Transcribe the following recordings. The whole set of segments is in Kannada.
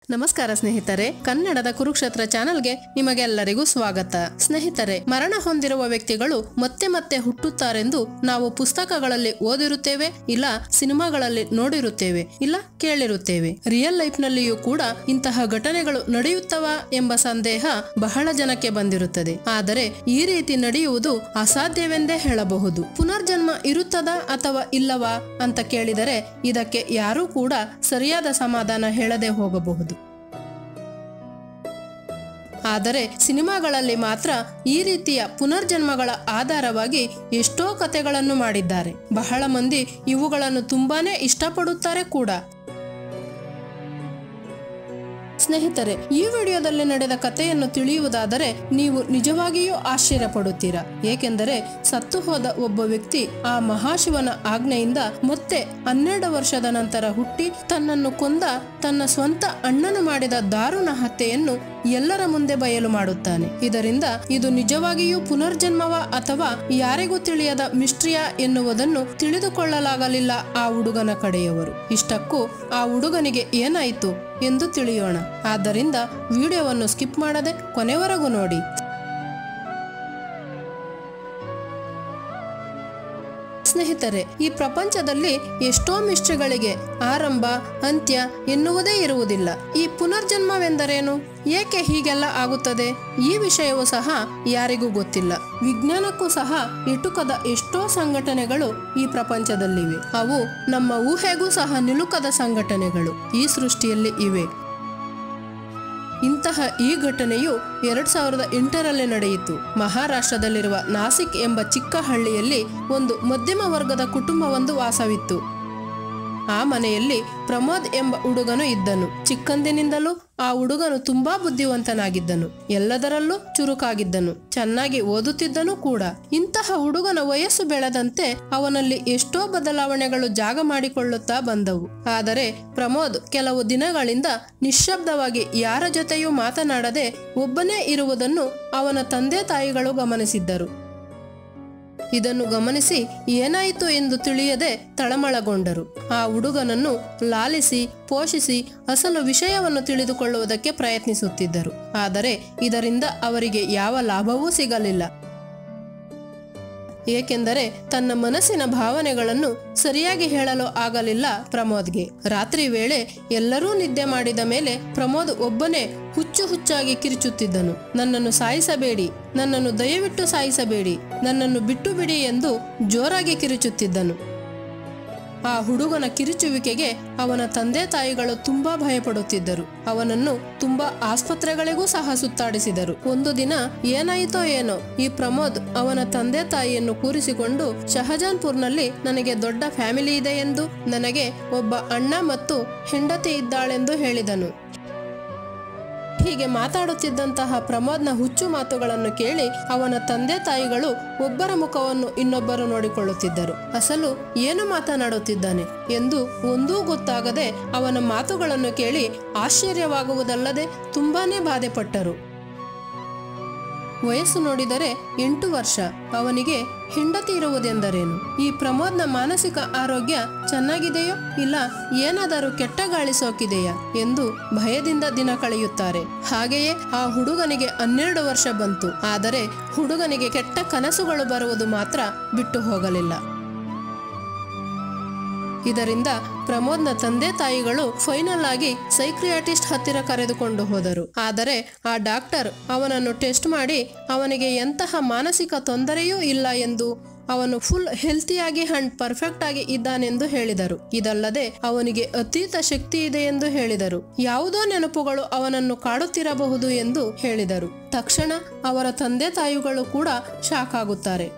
ನಮಸ್ಕಾರ ಸ್ನೇಹಿತರೆ ಕನ್ನಡದ ಕುರುಕ್ಷೇತ್ರ ಚಾನೆಲ್ಗೆ ನಿಮಗೆಲ್ಲರಿಗೂ ಸ್ವಾಗತ ಸ್ನೇಹಿತರೆ ಮರಣ ಹೊಂದಿರುವ ವ್ಯಕ್ತಿಗಳು ಮತ್ತೆ ಮತ್ತೆ ಹುಟ್ಟುತ್ತಾರೆಂದು ನಾವು ಪುಸ್ತಕಗಳಲ್ಲಿ ಓದಿರುತ್ತೇವೆ ಇಲ್ಲ ಸಿನಿಮಾಗಳಲ್ಲಿ ನೋಡಿರುತ್ತೇವೆ ಇಲ್ಲ ಕೇಳಿರುತ್ತೇವೆ ರಿಯಲ್ ಲೈಫ್ ನಲ್ಲಿಯೂ ಕೂಡ ಇಂತಹ ಘಟನೆಗಳು ನಡೆಯುತ್ತವಾ ಎಂಬ ಸಂದೇಹ ಬಹಳ ಜನಕ್ಕೆ ಬಂದಿರುತ್ತದೆ ಆದರೆ ಈ ರೀತಿ ನಡೆಯುವುದು ಅಸಾಧ್ಯವೆಂದೇ ಹೇಳಬಹುದು ಪುನರ್ಜನ್ಮ ಇರುತ್ತದಾ ಅಥವಾ ಇಲ್ಲವಾ ಅಂತ ಕೇಳಿದರೆ ಇದಕ್ಕೆ ಯಾರೂ ಕೂಡ ಸರಿಯಾದ ಸಮಾಧಾನ ಹೇಳದೆ ಹೋಗಬಹುದು ಆದರೆ ಸಿನಿಮಾಗಳಲ್ಲಿ ಮಾತ್ರ ಈ ರೀತಿಯ ಪುನರ್ಜನ್ಮಗಳ ಆಧಾರವಾಗಿ ಎಷ್ಟೋ ಕಥೆಗಳನ್ನು ಮಾಡಿದ್ದಾರೆ ಬಹಳ ಮಂದಿ ಇವುಗಳನ್ನು ತುಂಬಾನೇ ಇಷ್ಟಪಡುತ್ತಾರೆ ಕೂಡ ಸ್ನೇಹಿತರೆ ಈ ವಿಡಿಯೋದಲ್ಲಿ ನಡೆದ ಕಥೆಯನ್ನು ತಿಳಿಯುವುದಾದರೆ ನೀವು ನಿಜವಾಗಿಯೂ ಆಶ್ಚರ್ಯ ಪಡುತ್ತೀರಾ ಏಕೆಂದರೆ ಸತ್ತು ಹೋದ ಒಬ್ಬ ವ್ಯಕ್ತಿ ಆ ಮಹಾಶಿವನ ಆಜ್ಞೆಯಿಂದ ಮತ್ತೆ ಹನ್ನೆರಡು ವರ್ಷದ ನಂತರ ಹುಟ್ಟಿ ತನ್ನನ್ನು ಕೊಂದ ತನ್ನ ಸ್ವಂತ ಅಣ್ಣನು ಮಾಡಿದ ದಾರುಣ ಹತ್ಯೆಯನ್ನು ಎಲ್ಲರ ಮುಂದೆ ಬಯಲು ಮಾಡುತ್ತಾನೆ ಇದರಿಂದ ಇದು ನಿಜವಾಗಿಯೂ ಪುನರ್ಜನ್ಮವ ಅಥವಾ ಯಾರಿಗೂ ತಿಳಿಯದ ಮಿಸ್ಟ್ರಿಯಾ ಎನ್ನುವುದನ್ನು ತಿಳಿದುಕೊಳ್ಳಲಾಗಲಿಲ್ಲ ಆ ಹುಡುಗನ ಕಡೆಯವರು ಇಷ್ಟಕ್ಕೂ ಆ ಹುಡುಗನಿಗೆ ಏನಾಯಿತು ಎಂದು ತಿಳಿಯೋಣ ಆದ್ದರಿಂದ ವಿಡಿಯೋವನ್ನು ಸ್ಕಿಪ್ ಮಾಡದೆ ಕೊನೆವರೆಗೂ ನೋಡಿ ಸ್ನೇಹಿತರೆ ಈ ಪ್ರಪಂಚದಲ್ಲಿ ಎಷ್ಟೋ ಮಿಸ್ಟ್ರಿಗಳಿಗೆ ಆರಂಭ ಅಂತ್ಯ ಎನ್ನುವುದೇ ಇರುವುದಿಲ್ಲ ಈ ಪುನರ್ಜನ್ಮವೆಂದರೇನು ಏಕೆ ಹೀಗೆಲ್ಲ ಆಗುತ್ತದೆ ಈ ವಿಷಯವೂ ಸಹ ಯಾರಿಗೂ ಗೊತ್ತಿಲ್ಲ ವಿಜ್ಞಾನಕ್ಕೂ ಸಹ ಇಟುಕದ ಎಷ್ಟೋ ಸಂಘಟನೆಗಳು ಈ ಪ್ರಪಂಚದಲ್ಲಿವೆ ಅವು ನಮ್ಮ ಊಹೆಗೂ ಸಹ ನಿಲುಕದ ಸಂಘಟನೆಗಳು ಈ ಸೃಷ್ಟಿಯಲ್ಲಿ ಇವೆ ಇಂತಹ ಈ ಘಟನೆಯು ಎರಡ್ ಸಾವಿರದ ಎಂಟರಲ್ಲಿ ನಡೆಯಿತು ಮಹಾರಾಷ್ಟ್ರದಲ್ಲಿರುವ ನಾಸಿಕ್ ಎಂಬ ಚಿಕ್ಕ ಹಳ್ಳಿಯಲ್ಲಿ ಒಂದು ಮಧ್ಯಮ ವರ್ಗದ ಕುಟುಂಬವೊಂದು ವಾಸವಿತ್ತು ಆ ಮನೆಯಲ್ಲಿ ಪ್ರಮೋದ್ ಎಂಬ ಹುಡುಗನು ಇದ್ದನು ಚಿಕ್ಕಂದಿನಿಂದಲೂ ಆ ಹುಡುಗನು ತುಂಬಾ ಬುದ್ಧಿವಂತನಾಗಿದ್ದನು ಎಲ್ಲದರಲ್ಲೂ ಚುರುಕಾಗಿದ್ದನು ಚೆನ್ನಾಗಿ ಓದುತ್ತಿದ್ದನು ಕೂಡ ಇಂತಹ ಹುಡುಗನ ವಯಸ್ಸು ಬೆಳೆದಂತೆ ಅವನಲ್ಲಿ ಎಷ್ಟೋ ಬದಲಾವಣೆಗಳು ಜಾಗ ಮಾಡಿಕೊಳ್ಳುತ್ತಾ ಬಂದವು ಆದರೆ ಪ್ರಮೋದ್ ಕೆಲವು ದಿನಗಳಿಂದ ನಿಶ್ಶಬ್ದವಾಗಿ ಯಾರ ಜೊತೆಯೂ ಮಾತನಾಡದೆ ಒಬ್ಬನೇ ಇರುವುದನ್ನು ಅವನ ತಂದೆ ತಾಯಿಗಳು ಗಮನಿಸಿದ್ದರು ಇದನ್ನು ಗಮನಿಸಿ ಏನಾಯಿತು ಎಂದು ತಿಳಿಯದೆ ತಳಮಳಗೊಂಡರು ಆ ಹುಡುಗನನ್ನು ಲಾಲಿಸಿ ಪೋಷಿಸಿ ಅಸಲು ವಿಷಯವನ್ನು ತಿಳಿದುಕೊಳ್ಳುವುದಕ್ಕೆ ಪ್ರಯತ್ನಿಸುತ್ತಿದ್ದರು ಆದರೆ ಇದರಿಂದ ಅವರಿಗೆ ಯಾವ ಲಾಭವೂ ಸಿಗಲಿಲ್ಲ ಏಕೆಂದರೆ ತನ್ನ ಮನಸ್ಸಿನ ಭಾವನೆಗಳನ್ನು ಸರಿಯಾಗಿ ಹೇಳಲು ಆಗಲಿಲ್ಲ ಪ್ರಮೋದ್ಗೆ ರಾತ್ರಿ ವೇಳೆ ಎಲ್ಲರೂ ನಿದ್ದೆ ಮಾಡಿದ ಮೇಲೆ ಪ್ರಮೋದ್ ಒಬ್ಬನೇ ಹುಚ್ಚು ಹುಚ್ಚಾಗಿ ಕಿರಿಚುತ್ತಿದ್ದನು ನನ್ನನ್ನು ಸಾಯಿಸಬೇಡಿ ನನ್ನನ್ನು ದಯವಿಟ್ಟು ಸಾಯಿಸಬೇಡಿ ನನ್ನನ್ನು ಬಿಟ್ಟು ಬಿಡಿ ಎಂದು ಜೋರಾಗಿ ಕಿರಿಚುತ್ತಿದ್ದನು ಆ ಹುಡುಗನ ಕಿರಿಚುವಿಕೆಗೆ ಅವನ ತಂದೆ ತಾಯಿಗಳು ತುಂಬಾ ಭಯಪಡುತ್ತಿದ್ದರು ಅವನನ್ನು ತುಂಬಾ ಆಸ್ಪತ್ರೆಗಳಿಗೂ ಸಹ ಸುತ್ತಾಡಿಸಿದರು ಒಂದು ದಿನ ಏನಾಯಿತೋ ಏನೋ ಈ ಪ್ರಮೋದ್ ಅವನ ತಂದೆ ತಾಯಿಯನ್ನು ಕೂರಿಸಿಕೊಂಡು ಶಹಜಾನ್ಪುರ್ನಲ್ಲಿ ನನಗೆ ದೊಡ್ಡ ಫ್ಯಾಮಿಲಿ ಇದೆ ಎಂದು ನನಗೆ ಒಬ್ಬ ಅಣ್ಣ ಮತ್ತು ಹೆಂಡತಿ ಇದ್ದಾಳೆಂದು ಹೇಳಿದನು ಹೀಗೆ ಮಾತಾಡುತ್ತಿದ್ದಂತಹ ಪ್ರಮೋದ್ನ ಹುಚ್ಚು ಮಾತುಗಳನ್ನು ಕೇಳಿ ಅವನ ತಂದೆ ತಾಯಿಗಳು ಒಬ್ಬರ ಮುಖವನ್ನು ಇನ್ನೊಬ್ಬರು ನೋಡಿಕೊಳ್ಳುತ್ತಿದ್ದರು ಅಸಲು ಏನು ಮಾತನಾಡುತ್ತಿದ್ದಾನೆ ಎಂದು ಒಂದೂ ಗೊತ್ತಾಗದೆ ಅವನ ಮಾತುಗಳನ್ನು ಕೇಳಿ ಆಶ್ಚರ್ಯವಾಗುವುದಲ್ಲದೆ ತುಂಬಾನೇ ಬಾಧೆಪಟ್ಟರು ವಯಸ್ಸು ನೋಡಿದರೆ ಎಂಟು ವರ್ಷ ಅವನಿಗೆ ಹೆಂಡತಿ ಇರುವುದೆಂದರೇನು ಈ ಪ್ರಮೋದ್ನ ಮಾನಸಿಕ ಆರೋಗ್ಯ ಚೆನ್ನಾಗಿದೆಯೋ ಇಲ್ಲ ಏನಾದರೂ ಕೆಟ್ಟ ಗಾಳಿ ಸೋಕಿದೆಯಾ ಎಂದು ಭಯದಿಂದ ದಿನ ಕಳೆಯುತ್ತಾರೆ ಹಾಗೆಯೇ ಆ ಹುಡುಗನಿಗೆ ಹನ್ನೆರಡು ವರ್ಷ ಬಂತು ಆದರೆ ಹುಡುಗನಿಗೆ ಕೆಟ್ಟ ಕನಸುಗಳು ಬರುವುದು ಮಾತ್ರ ಬಿಟ್ಟು ಹೋಗಲಿಲ್ಲ ಇದರಿಂದ ಪ್ರಮೋದ್ನ ತಂದೆ ತಾಯಿಗಳು ಫೈನಲ್ ಆಗಿ ಸೈಕ್ರಿಯಾಟಿಸ್ಟ್ ಹತ್ತಿರ ಕರೆದುಕೊಂಡು ಹೋದರು ಆದರೆ ಆ ಡಾಕ್ಟರ್ ಅವನನ್ನು ಟೆಸ್ಟ್ ಮಾಡಿ ಅವನಿಗೆ ಎಂತಹ ಮಾನಸಿಕ ತೊಂದರೆಯೂ ಇಲ್ಲ ಎಂದು ಅವನು ಫುಲ್ ಹೆಲ್ತಿಯಾಗಿ ಅಂಡ್ ಪರ್ಫೆಕ್ಟ್ ಆಗಿ ಇದ್ದಾನೆಂದು ಹೇಳಿದರು ಇದಲ್ಲದೆ ಅವನಿಗೆ ಅತೀತ ಶಕ್ತಿ ಇದೆ ಎಂದು ಹೇಳಿದರು ಯಾವುದೋ ನೆನಪುಗಳು ಅವನನ್ನು ಕಾಡುತ್ತಿರಬಹುದು ಎಂದು ಹೇಳಿದರು ತಕ್ಷಣ ಅವರ ತಂದೆ ತಾಯಿಗಳು ಕೂಡ ಶಾಕ್ ಆಗುತ್ತಾರೆ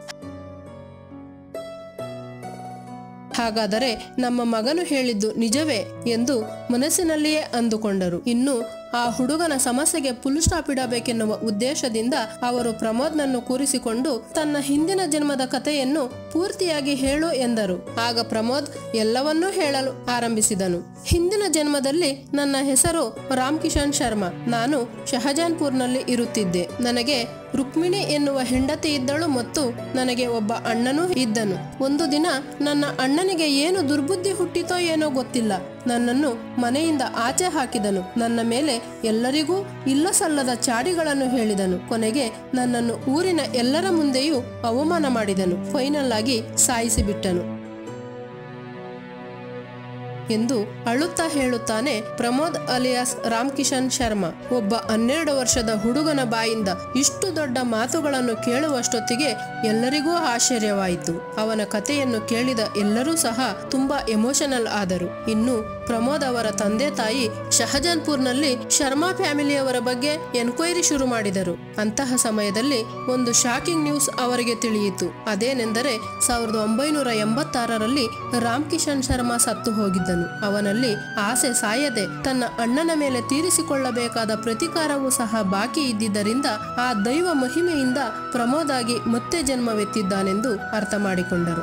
ಹಾಗಾದರೆ ನಮ್ಮ ಮಗನು ಹೇಳಿದ್ದು ನಿಜವೇ ಎಂದು ಮನಸ್ಸಿನಲ್ಲಿಯೇ ಅಂದುಕೊಂಡರು ಇನ್ನು ಆ ಹುಡುಗನ ಸಮಸ್ಯೆಗೆ ಫುಲ್ ಸ್ಟಾಪ್ ಇಡಬೇಕೆನ್ನುವ ಉದ್ದೇಶದಿಂದ ಅವರು ಪ್ರಮೋದ್ನನ್ನು ಕೂರಿಸಿಕೊಂಡು ತನ್ನ ಹಿಂದಿನ ಜನ್ಮದ ಕಥೆಯನ್ನು ಪೂರ್ತಿಯಾಗಿ ಹೇಳು ಎಂದರು ಆಗ ಪ್ರಮೋದ್ ಎಲ್ಲವನ್ನೂ ಹೇಳಲು ಆರಂಭಿಸಿದನು ಹಿಂದಿನ ಜನ್ಮದಲ್ಲಿ ನನ್ನ ಹೆಸರು ರಾಮ್ ಕಿಶನ್ ಶರ್ಮಾ ನಾನು ಶಹಜಾನ್ಪುರ್ನಲ್ಲಿ ಇರುತ್ತಿದ್ದೆ ನನಗೆ ರುಕ್ಮಿಣಿ ಎನ್ನುವ ಹೆಂಡತಿ ಇದ್ದಳು ಮತ್ತು ನನಗೆ ಒಬ್ಬ ಅಣ್ಣನೂ ಇದ್ದನು ಒಂದು ದಿನ ನನ್ನ ಅಣ್ಣನಿಗೆ ಏನು ದುರ್ಬುದ್ಧಿ ಹುಟ್ಟಿತೋ ಏನೋ ಗೊತ್ತಿಲ್ಲ ನನ್ನನ್ನು ಮನೆಯಿಂದ ಆಚೆ ಹಾಕಿದನು ನನ್ನ ಮೇಲೆ ಎಲ್ಲರಿಗೂ ಇಲ್ಲ ಸಲ್ಲದ ಚಾಡಿಗಳನ್ನು ಹೇಳಿದನು ಕೊನೆಗೆ ನನ್ನನ್ನು ಊರಿನ ಎಲ್ಲರ ಮುಂದೆಯೂ ಅವಮಾನ ಮಾಡಿದನು ಫೈನಲ್ ಆಗಿ ಸಾಯಿಸಿಬಿಟ್ಟನು ಎಂದು ಅಳುತ್ತಾ ಹೇಳುತ್ತಾನೆ ಪ್ರಮೋದ್ ಅಲಿಯಾಸ್ ರಾಮ್ ಕಿಶನ್ ಶರ್ಮಾ ಒಬ್ಬ ಹನ್ನೆರಡು ವರ್ಷದ ಹುಡುಗನ ಬಾಯಿಂದ ಇಷ್ಟು ದೊಡ್ಡ ಮಾತುಗಳನ್ನು ಕೇಳುವಷ್ಟೊತ್ತಿಗೆ ಎಲ್ಲರಿಗೂ ಆಶ್ಚರ್ಯವಾಯಿತು ಅವನ ಕಥೆಯನ್ನು ಕೇಳಿದ ಎಲ್ಲರೂ ಸಹ ತುಂಬಾ ಎಮೋಷನಲ್ ಆದರು ಇನ್ನು ಪ್ರಮೋದ್ ಅವರ ತಂದೆ ತಾಯಿ ಶಹಜಾನ್ಪುರ್ನಲ್ಲಿ ಶರ್ಮಾ ಫ್ಯಾಮಿಲಿಯವರ ಬಗ್ಗೆ ಎನ್ಕ್ವೈರಿ ಶುರು ಮಾಡಿದರು ಅಂತಹ ಸಮಯದಲ್ಲಿ ಒಂದು ಶಾಕಿಂಗ್ ನ್ಯೂಸ್ ಅವರಿಗೆ ತಿಳಿಯಿತು ಅದೇನೆಂದರೆ ಸಾವಿರದ ಒಂಬೈನೂರ ಎಂಬತ್ತಾರರಲ್ಲಿ ರಾಮ್ ಕಿಶನ್ ಶರ್ಮಾ ಸತ್ತು ಹೋಗಿದ್ದನು ಅವನಲ್ಲಿ ಆಸೆ ಸಾಯದೆ ತನ್ನ ಅಣ್ಣನ ಮೇಲೆ ತೀರಿಸಿಕೊಳ್ಳಬೇಕಾದ ಪ್ರತಿಕಾರವೂ ಸಹ ಬಾಕಿ ಇದ್ದಿದ್ದರಿಂದ ಆ ದೈವ ಮಹಿಮೆಯಿಂದ ಪ್ರಮೋದಾಗಿ ಮತ್ತೆ ಜನ್ಮವೆತ್ತಿದ್ದಾನೆಂದು ಅರ್ಥ ಮಾಡಿಕೊಂಡರು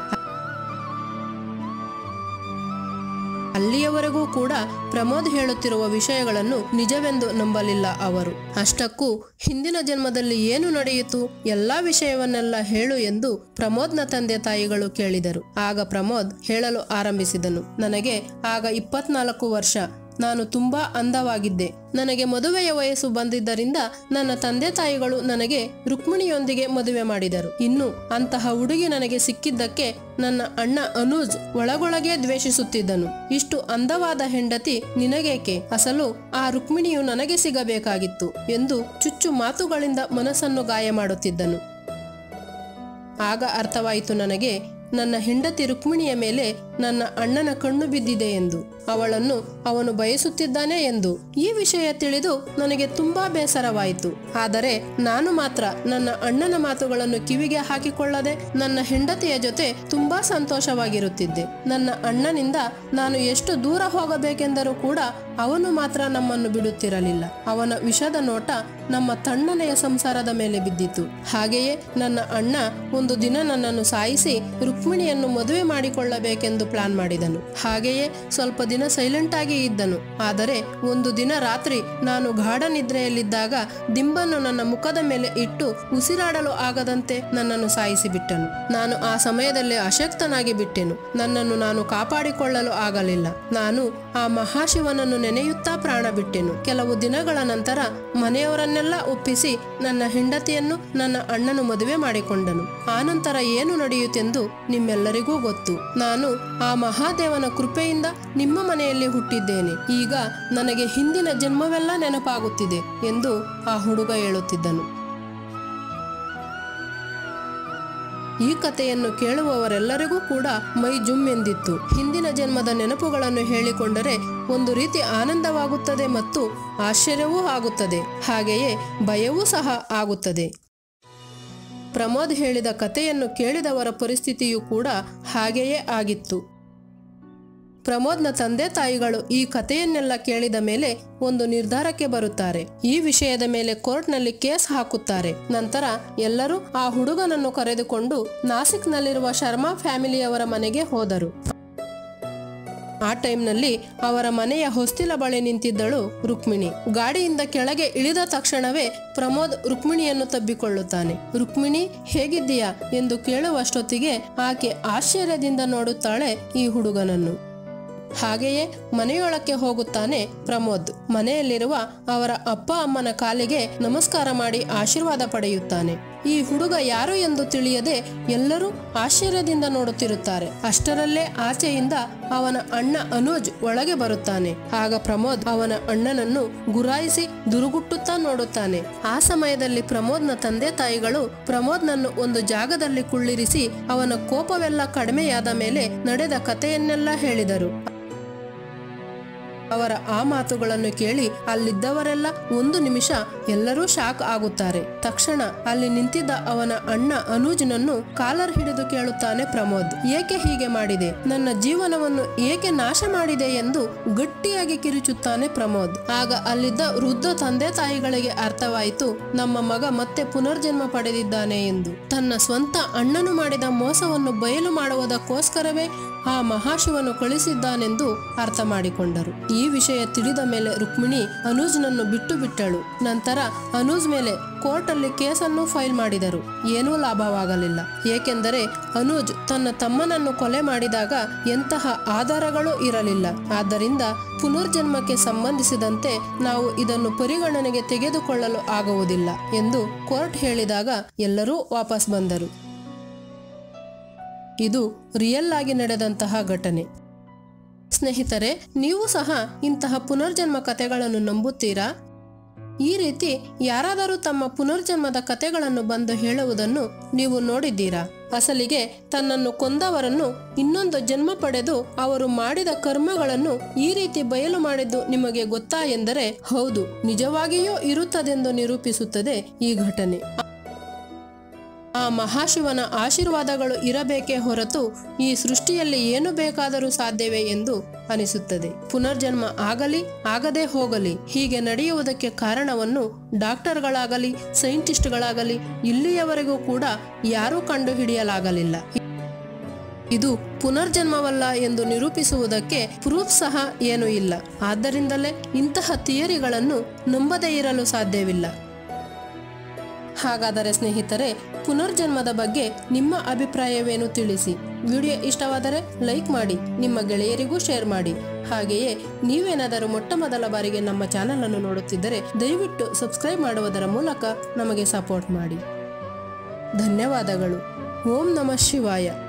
ಅಲ್ಲಿಯವರೆಗೂ ಕೂಡ ಪ್ರಮೋದ್ ಹೇಳುತ್ತಿರುವ ವಿಷಯಗಳನ್ನು ನಿಜವೆಂದು ನಂಬಲಿಲ್ಲ ಅವರು ಅಷ್ಟಕ್ಕೂ ಹಿಂದಿನ ಜನ್ಮದಲ್ಲಿ ಏನು ನಡೆಯಿತು ಎಲ್ಲಾ ವಿಷಯವನ್ನೆಲ್ಲ ಹೇಳು ಎಂದು ಪ್ರಮೋದ್ನ ತಂದೆ ತಾಯಿಗಳು ಕೇಳಿದರು ಆಗ ಪ್ರಮೋದ್ ಹೇಳಲು ಆರಂಭಿಸಿದನು ನನಗೆ ಆಗ ಇಪ್ಪತ್ನಾಲ್ಕು ವರ್ಷ ನಾನು ತುಂಬಾ ಅಂದವಾಗಿದ್ದೆ ನನಗೆ ಮದುವೆಯ ವಯಸ್ಸು ಬಂದಿದ್ದರಿಂದ ನನ್ನ ತಂದೆ ತಾಯಿಗಳು ನನಗೆ ರುಕ್ಮಿಣಿಯೊಂದಿಗೆ ಮದುವೆ ಮಾಡಿದರು ಇನ್ನು ಅಂತಹ ಹುಡುಗಿ ನನಗೆ ಸಿಕ್ಕಿದ್ದಕ್ಕೆ ನನ್ನ ಅಣ್ಣ ಅನೂಜ್ ಒಳಗೊಳಗೆ ದ್ವೇಷಿಸುತ್ತಿದ್ದನು ಇಷ್ಟು ಅಂದವಾದ ಹೆಂಡತಿ ನಿನಗೇಕೆ ಅಸಲು ಆ ರುಕ್ಮಿಣಿಯು ನನಗೆ ಸಿಗಬೇಕಾಗಿತ್ತು ಎಂದು ಚುಚ್ಚು ಮಾತುಗಳಿಂದ ಮನಸ್ಸನ್ನು ಗಾಯ ಮಾಡುತ್ತಿದ್ದನು ಆಗ ಅರ್ಥವಾಯಿತು ನನಗೆ ನನ್ನ ಹೆಂಡತಿ ರುಕ್ಮಿಣಿಯ ಮೇಲೆ ನನ್ನ ಅಣ್ಣನ ಕಣ್ಣು ಬಿದ್ದಿದೆ ಎಂದು ಅವಳನ್ನು ಅವನು ಬಯಸುತ್ತಿದ್ದಾನೆ ಎಂದು ಈ ವಿಷಯ ತಿಳಿದು ನನಗೆ ತುಂಬಾ ಬೇಸರವಾಯಿತು ಆದರೆ ನಾನು ಮಾತ್ರ ನನ್ನ ಅಣ್ಣನ ಮಾತುಗಳನ್ನು ಕಿವಿಗೆ ಹಾಕಿಕೊಳ್ಳದೆ ನನ್ನ ಹೆಂಡತಿಯ ಜೊತೆ ತುಂಬಾ ಸಂತೋಷವಾಗಿರುತ್ತಿದ್ದೆ ನನ್ನ ಅಣ್ಣನಿಂದ ನಾನು ಎಷ್ಟು ದೂರ ಹೋಗಬೇಕೆಂದರೂ ಕೂಡ ಅವನು ಮಾತ್ರ ನಮ್ಮನ್ನು ಬಿಡುತ್ತಿರಲಿಲ್ಲ ಅವನ ವಿಷದ ನೋಟ ನಮ್ಮ ತಣ್ಣನೆಯ ಸಂಸಾರದ ಮೇಲೆ ಬಿದ್ದಿತು ಹಾಗೆಯೇ ನನ್ನ ಅಣ್ಣ ಒಂದು ದಿನ ನನ್ನನ್ನು ಸಾಯಿಸಿ ರುಕ್ಮಿಣಿಯನ್ನು ಮದುವೆ ಮಾಡಿಕೊಳ್ಳಬೇಕೆಂದು ಪ್ಲಾನ್ ಮಾಡಿದನು ಹಾಗೆಯೇ ಸ್ವಲ್ಪ ದಿನ ಸೈಲೆಂಟ್ ಆಗಿ ಇದ್ದನು ಆದರೆ ಒಂದು ದಿನ ರಾತ್ರಿ ನಾನು ಗಾಢ ನಿದ್ರೆಯಲ್ಲಿದ್ದಾಗ ದಿಂಬನ್ನು ನನ್ನ ಮುಖದ ಮೇಲೆ ಇಟ್ಟು ಉಸಿರಾಡಲು ಆಗದಂತೆ ನನ್ನನ್ನು ಸಾಯಿಸಿಬಿಟ್ಟನು ನಾನು ಆ ಸಮಯದಲ್ಲಿ ಅಶಕ್ತನಾಗಿ ಬಿಟ್ಟೆನು ನನ್ನನ್ನು ನಾನು ಕಾಪಾಡಿಕೊಳ್ಳಲು ಆಗಲಿಲ್ಲ ನಾನು ಆ ಮಹಾಶಿವನನ್ನು ನೆನೆಯುತ್ತಾ ಪ್ರಾಣ ಬಿಟ್ಟೆನು ಕೆಲವು ದಿನಗಳ ನಂತರ ಮನೆಯವರನ್ನೆಲ್ಲ ಒಪ್ಪಿಸಿ ನನ್ನ ಹೆಂಡತಿಯನ್ನು ನನ್ನ ಅಣ್ಣನು ಮದುವೆ ಮಾಡಿಕೊಂಡನು ಆನಂತರ ಏನು ನಡೆಯುತ್ತೆಂದು ನಿಮ್ಮೆಲ್ಲರಿಗೂ ಗೊತ್ತು ನಾನು ಆ ಮಹಾದೇವನ ಕೃಪೆಯಿಂದ ನಿಮ್ಮ ಮನೆಯಲ್ಲಿ ಹುಟ್ಟಿದ್ದೇನೆ ಈಗ ನನಗೆ ಹಿಂದಿನ ಜನ್ಮವೆಲ್ಲ ನೆನಪಾಗುತ್ತಿದೆ ಎಂದು ಆ ಹುಡುಗ ಹೇಳುತ್ತಿದ್ದನು ಈ ಕಥೆಯನ್ನು ಕೇಳುವವರೆಲ್ಲರಿಗೂ ಕೂಡ ಮೈ ಜುಮ್ ಎಂದಿತ್ತು ಹಿಂದಿನ ಜನ್ಮದ ನೆನಪುಗಳನ್ನು ಹೇಳಿಕೊಂಡರೆ ಒಂದು ರೀತಿ ಆನಂದವಾಗುತ್ತದೆ ಮತ್ತು ಆಶ್ಚರ್ಯವೂ ಆಗುತ್ತದೆ ಹಾಗೆಯೇ ಭಯವೂ ಸಹ ಆಗುತ್ತದೆ ಪ್ರಮೋದ್ ಹೇಳಿದ ಕಥೆಯನ್ನು ಕೇಳಿದವರ ಪರಿಸ್ಥಿತಿಯೂ ಕೂಡ ಹಾಗೆಯೇ ಆಗಿತ್ತು ಪ್ರಮೋದ್ನ ತಂದೆ ತಾಯಿಗಳು ಈ ಕಥೆಯನ್ನೆಲ್ಲ ಕೇಳಿದ ಮೇಲೆ ಒಂದು ನಿರ್ಧಾರಕ್ಕೆ ಬರುತ್ತಾರೆ ಈ ವಿಷಯದ ಮೇಲೆ ಕೋರ್ಟ್ನಲ್ಲಿ ಕೇಸ್ ಹಾಕುತ್ತಾರೆ ನಂತರ ಎಲ್ಲರೂ ಆ ಹುಡುಗನನ್ನು ಕರೆದುಕೊಂಡು ನಾಸಿಕ್ನಲ್ಲಿರುವ ಶರ್ಮಾ ಫ್ಯಾಮಿಲಿಯವರ ಮನೆಗೆ ಹೋದರು ಆ ಟೈಮ್ನಲ್ಲಿ ಅವರ ಮನೆಯ ಹೊಸ್ತಿಲ ಬಳಿ ನಿಂತಿದ್ದಳು ರುಕ್ಮಿಣಿ ಗಾಡಿಯಿಂದ ಕೆಳಗೆ ಇಳಿದ ತಕ್ಷಣವೇ ಪ್ರಮೋದ್ ರುಕ್ಮಿಣಿಯನ್ನು ತಬ್ಬಿಕೊಳ್ಳುತ್ತಾನೆ ರುಕ್ಮಿಣಿ ಹೇಗಿದ್ದೀಯಾ ಎಂದು ಕೇಳುವಷ್ಟೊತ್ತಿಗೆ ಆಕೆ ಆಶ್ಚರ್ಯದಿಂದ ನೋಡುತ್ತಾಳೆ ಈ ಹುಡುಗನನ್ನು ಹಾಗೆಯೇ ಮನೆಯೊಳಕ್ಕೆ ಹೋಗುತ್ತಾನೆ ಪ್ರಮೋದ್ ಮನೆಯಲ್ಲಿರುವ ಅವರ ಅಪ್ಪ ಅಮ್ಮನ ಕಾಲಿಗೆ ನಮಸ್ಕಾರ ಮಾಡಿ ಆಶೀರ್ವಾದ ಪಡೆಯುತ್ತಾನೆ ಈ ಹುಡುಗ ಯಾರು ಎಂದು ತಿಳಿಯದೆ ಎಲ್ಲರೂ ಆಶ್ಚರ್ಯದಿಂದ ನೋಡುತ್ತಿರುತ್ತಾರೆ ಅಷ್ಟರಲ್ಲೇ ಆಚೆಯಿಂದ ಅವನ ಅಣ್ಣ ಅನೂಜ್ ಒಳಗೆ ಬರುತ್ತಾನೆ ಆಗ ಪ್ರಮೋದ್ ಅವನ ಅಣ್ಣನನ್ನು ಗುರಾಯಿಸಿ ದುರುಗುಟ್ಟುತ್ತಾ ನೋಡುತ್ತಾನೆ ಆ ಸಮಯದಲ್ಲಿ ಪ್ರಮೋದ್ನ ತಂದೆ ತಾಯಿಗಳು ಪ್ರಮೋದ್ನನ್ನು ಒಂದು ಜಾಗದಲ್ಲಿ ಕುಳ್ಳಿರಿಸಿ ಅವನ ಕೋಪವೆಲ್ಲ ಕಡಿಮೆಯಾದ ಮೇಲೆ ನಡೆದ ಕಥೆಯನ್ನೆಲ್ಲ ಹೇಳಿದರು ಅವರ ಆ ಮಾತುಗಳನ್ನು ಕೇಳಿ ಅಲ್ಲಿದ್ದವರೆಲ್ಲ ಒಂದು ನಿಮಿಷ ಎಲ್ಲರೂ ಶಾಕ್ ಆಗುತ್ತಾರೆ ತಕ್ಷಣ ಅಲ್ಲಿ ನಿಂತಿದ್ದ ಅವನ ಅಣ್ಣ ಅನೂಜ್ನನ್ನು ಕಾಲರ್ ಹಿಡಿದು ಕೇಳುತ್ತಾನೆ ಪ್ರಮೋದ್ ಏಕೆ ಹೀಗೆ ಮಾಡಿದೆ ನನ್ನ ಜೀವನವನ್ನು ಏಕೆ ನಾಶ ಮಾಡಿದೆ ಎಂದು ಗಟ್ಟಿಯಾಗಿ ಕಿರುಚುತ್ತಾನೆ ಪ್ರಮೋದ್ ಆಗ ಅಲ್ಲಿದ್ದ ವೃದ್ಧ ತಂದೆ ತಾಯಿಗಳಿಗೆ ಅರ್ಥವಾಯಿತು ನಮ್ಮ ಮಗ ಮತ್ತೆ ಪುನರ್ಜನ್ಮ ಪಡೆದಿದ್ದಾನೆ ಎಂದು ತನ್ನ ಸ್ವಂತ ಅಣ್ಣನು ಮಾಡಿದ ಮೋಸವನ್ನು ಬಯಲು ಮಾಡುವುದಕ್ಕೋಸ್ಕರವೇ ಆ ಮಹಾಶಿವನು ಕಳಿಸಿದ್ದಾನೆಂದು ಅರ್ಥ ಮಾಡಿಕೊಂಡರು ಈ ವಿಷಯ ತಿಳಿದ ಮೇಲೆ ರುಕ್ಮಿಣಿ ಅನೂಜ್ನನ್ನು ಬಿಟ್ಟು ಬಿಟ್ಟಳು ನಂತರ ಅನೂಜ್ ಮೇಲೆ ಕೋರ್ಟಲ್ಲಿ ಕೇಸನ್ನು ಫೈಲ್ ಮಾಡಿದರು ಏನೂ ಲಾಭವಾಗಲಿಲ್ಲ ಏಕೆಂದರೆ ಅನೂಜ್ ತನ್ನ ತಮ್ಮನನ್ನು ಕೊಲೆ ಮಾಡಿದಾಗ ಎಂತಹ ಆಧಾರಗಳು ಇರಲಿಲ್ಲ ಆದ್ದರಿಂದ ಪುನರ್ಜನ್ಮಕ್ಕೆ ಸಂಬಂಧಿಸಿದಂತೆ ನಾವು ಇದನ್ನು ಪರಿಗಣನೆಗೆ ತೆಗೆದುಕೊಳ್ಳಲು ಆಗುವುದಿಲ್ಲ ಎಂದು ಕೋರ್ಟ್ ಹೇಳಿದಾಗ ಎಲ್ಲರೂ ವಾಪಸ್ ಬಂದರು ಇದು ರಿಯಲ್ ಆಗಿ ನಡೆದಂತಹ ಘಟನೆ ಸ್ನೇಹಿತರೆ ನೀವು ಸಹ ಇಂತಹ ಪುನರ್ಜನ್ಮ ಕಥೆಗಳನ್ನು ನಂಬುತ್ತೀರಾ ಈ ರೀತಿ ಯಾರಾದರೂ ತಮ್ಮ ಪುನರ್ಜನ್ಮದ ಕಥೆಗಳನ್ನು ಬಂದು ಹೇಳುವುದನ್ನು ನೀವು ನೋಡಿದ್ದೀರಾ ಅಸಲಿಗೆ ತನ್ನನ್ನು ಕೊಂದವರನ್ನು ಇನ್ನೊಂದು ಜನ್ಮ ಪಡೆದು ಅವರು ಮಾಡಿದ ಕರ್ಮಗಳನ್ನು ಈ ರೀತಿ ಬಯಲು ಮಾಡಿದ್ದು ನಿಮಗೆ ಗೊತ್ತಾ ಎಂದರೆ ಹೌದು ನಿಜವಾಗಿಯೂ ಇರುತ್ತದೆಂದು ನಿರೂಪಿಸುತ್ತದೆ ಈ ಘಟನೆ ಆ ಮಹಾಶಿವನ ಆಶೀರ್ವಾದಗಳು ಇರಬೇಕೇ ಹೊರತು ಈ ಸೃಷ್ಟಿಯಲ್ಲಿ ಏನು ಬೇಕಾದರೂ ಸಾಧ್ಯವೇ ಎಂದು ಅನಿಸುತ್ತದೆ ಪುನರ್ಜನ್ಮ ಆಗಲಿ ಆಗದೆ ಹೋಗಲಿ ಹೀಗೆ ನಡೆಯುವುದಕ್ಕೆ ಕಾರಣವನ್ನು ಡಾಕ್ಟರ್ಗಳಾಗಲಿ ಸೈಂಟಿಸ್ಟ್ಗಳಾಗಲಿ ಇಲ್ಲಿಯವರೆಗೂ ಕೂಡ ಯಾರೂ ಕಂಡುಹಿಡಿಯಲಾಗಲಿಲ್ಲ ಇದು ಪುನರ್ಜನ್ಮವಲ್ಲ ಎಂದು ನಿರೂಪಿಸುವುದಕ್ಕೆ ಪ್ರೂಫ್ ಸಹ ಏನೂ ಇಲ್ಲ ಆದ್ದರಿಂದಲೇ ಇಂತಹ ಥಿಯರಿಗಳನ್ನು ನಂಬದೇ ಇರಲು ಸಾಧ್ಯವಿಲ್ಲ ಹಾಗಾದರೆ ಸ್ನೇಹಿತರೆ ಪುನರ್ಜನ್ಮದ ಬಗ್ಗೆ ನಿಮ್ಮ ಅಭಿಪ್ರಾಯವೇನು ತಿಳಿಸಿ ವಿಡಿಯೋ ಇಷ್ಟವಾದರೆ ಲೈಕ್ ಮಾಡಿ ನಿಮ್ಮ ಗೆಳೆಯರಿಗೂ ಶೇರ್ ಮಾಡಿ ಹಾಗೆಯೇ ನೀವೇನಾದರೂ ಮೊಟ್ಟ ಮೊದಲ ಬಾರಿಗೆ ನಮ್ಮ ಚಾನಲನ್ನು ನೋಡುತ್ತಿದ್ದರೆ ದಯವಿಟ್ಟು ಸಬ್ಸ್ಕ್ರೈಬ್ ಮಾಡುವುದರ ಮೂಲಕ ನಮಗೆ ಸಪೋರ್ಟ್ ಮಾಡಿ ಧನ್ಯವಾದಗಳು ಓಂ ನಮಃ ಶಿವಾಯ